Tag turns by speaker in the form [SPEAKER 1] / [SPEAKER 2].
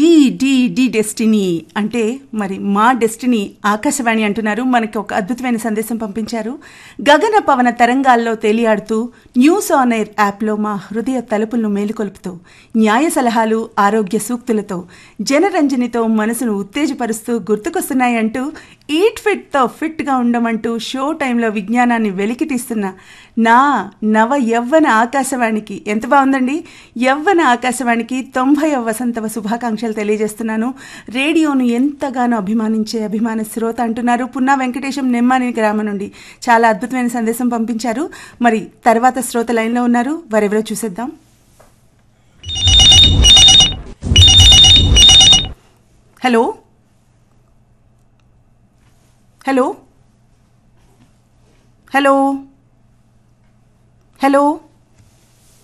[SPEAKER 1] D D D destiny అంటే మరి మా డెస్టినీ ఆకాశవాణి అంటున్నారు మనకి ఒక అద్భుతమైన సందేశం పంపించారు గగన పవన తరంగాల్లో తేలియాడుతూ న్యూస్ ఆన్ ఎయిర్ యాప్లో మా హృదయ తలుపులను మేలుకొలుపుతూ న్యాయ సలహాలు ఆరోగ్య సూక్తులతో జనరంజనితో మనసును ఉత్తేజపరుస్తూ గుర్తుకొస్తున్నాయంటూ ఈట్ ఫిట్తో ఫిట్గా ఉండమంటూ షో టైంలో విజ్ఞానాన్ని వెలికితీస్తున్న నా నవ యవ్వన ఆకాశవాణికి ఎంత బాగుందండి యవ్వన ఆకాశవాణికి తొంభై వసంతవ శుభాకాంక్షలు తెలియజేస్తున్నాను రేడియోను ఎంతగానో అభిమానించే అభిమాన శ్రోత అంటున్నారు పున్నా వెంకటేశం నెమ్మాని గ్రామం నుండి చాలా అద్భుతమైన సందేశం పంపించారు మరి తర్వాత శ్రోత లైన్లో ఉన్నారు వారెవరో చూసేద్దాం హలో హలో హలో హలో